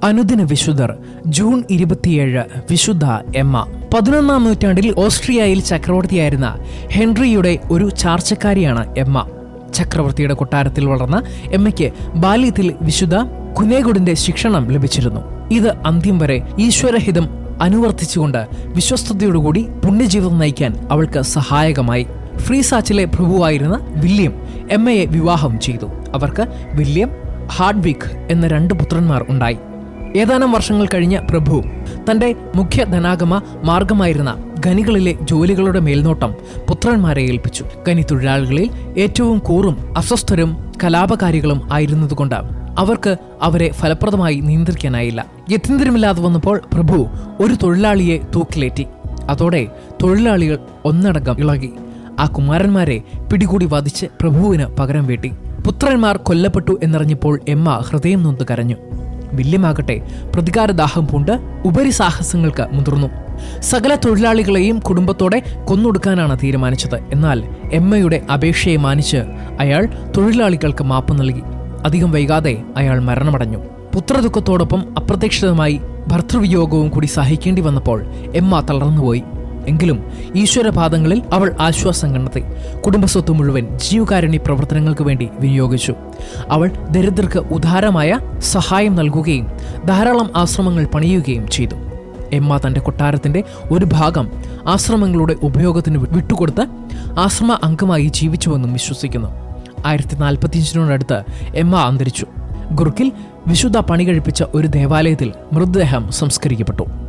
അനുദിന വിശുദ്ധർ ജൂൺ ഇരുപത്തിയേഴ് വിശുദ്ധ എമ്മ പതിനൊന്നാം നൂറ്റാണ്ടിൽ ഓസ്ട്രിയയിൽ ചക്രവർത്തിയായിരുന്ന ഹെൻറിയുടെ ഒരു ചാർച്ചക്കാരിയാണ് എമ്മ ചക്രവർത്തിയുടെ കൊട്ടാരത്തിൽ വളർന്ന എമ്മയ്ക്ക് ബാല്യത്തിൽ വിശുദ്ധ കുനേഗുഡിന്റെ ശിക്ഷണം ലഭിച്ചിരുന്നു ഇത് അന്ത്യം വരെ ഈശ്വരഹിതം അനുവർത്തിച്ചുകൊണ്ട് വിശ്വസ്തയോടുകൂടി പുണ്യജീവിതം നയിക്കാൻ അവൾക്ക് സഹായകമായി ഫ്രീസാച്ചിലെ പ്രഭുവായിരുന്ന വില്യം എമ്മയെ വിവാഹം ചെയ്തു അവർക്ക് വില്യം ഹാർഡ്വിക് എന്ന രണ്ട് പുത്രന്മാർ ഉണ്ടായി ഏതാനും വർഷങ്ങൾ കഴിഞ്ഞ പ്രഭു തന്റെ മുഖ്യ ധനാഗമ മാർഗമായിരുന്ന ഖനികളിലെ ജോലികളുടെ മേൽനോട്ടം പുത്രന്മാരെ ഏൽപ്പിച്ചു ഖനി തൊഴിലാളികളിൽ ഏറ്റവും കൂറും അസ്വസ്ഥരും കലാപകാരികളും ആയിരുന്നതുകൊണ്ട് അവർക്ക് അവരെ ഫലപ്രദമായി നിയന്ത്രിക്കാനായില്ല ഗത്യന്തരമില്ലാതെ വന്നപ്പോൾ പ്രഭു ഒരു തൊഴിലാളിയെ തൂക്കിലേറ്റി അതോടെ തൊഴിലാളികൾ ഒന്നടങ്കം ഇളകി ആ കുമാരന്മാരെ പിടികൂടി വധിച്ച് പ്രഭുവിന് പകരം വീട്ടി പുത്രന്മാർ കൊല്ലപ്പെട്ടു എന്നറിഞ്ഞപ്പോൾ എമ്മ ഹൃദയം നൊന്ത് കരഞ്ഞു വില്യമാകട്ടെ പ്രതികാരദാഹം പൂണ്ട് ഉപരിസാഹസങ്ങൾക്ക് മുതിർന്നു സകല തൊഴിലാളികളെയും കുടുംബത്തോടെ കൊന്നൊടുക്കാനാണ് തീരുമാനിച്ചത് എന്നാൽ എമ്മയുടെ അപേക്ഷയെ മാനിച്ച് അയാൾ തൊഴിലാളികൾക്ക് മാപ്പ് നൽകി അധികം വൈകാതെ അയാൾ മരണമടഞ്ഞു പുത്രദുഃഖത്തോടൊപ്പം അപ്രതീക്ഷിതമായി ഭർത്തൃവിയോഗവും കൂടി സഹിക്കേണ്ടി വന്നപ്പോൾ എമ്മ തളർന്നുപോയി എങ്കിലും ഈശ്വരപാദങ്ങളിൽ അവൾ ആശ്വാസം കണ്ടെത്തി കുടുംബസ്വത്ത് മുഴുവൻ ജീവകാരുണ്യ പ്രവർത്തനങ്ങൾക്ക് വേണ്ടി വിനിയോഗിച്ചു അവൾ ദരിദ്രർക്ക് ഉദാരമായ സഹായം നൽകുകയും ധാരാളം ആശ്രമങ്ങൾ പണിയുകയും ചെയ്തു എമ്മ തന്റെ കൊട്ടാരത്തിന്റെ ഒരു ഭാഗം ആശ്രമങ്ങളുടെ ഉപയോഗത്തിന് വിട്ടുകൊടുത്ത് ആശ്രമ അംഗമായി ജീവിച്ചുവെന്നും വിശ്വസിക്കുന്നു ആയിരത്തി നാൽപ്പത്തിയഞ്ചിനോടടുത്ത് എമ്മ അന്തരിച്ചു ഗുർക്കിൽ വിശുദ്ധ പണി കഴിപ്പിച്ച ഒരു ദേവാലയത്തിൽ മൃതദേഹം സംസ്കരിക്കപ്പെട്ടു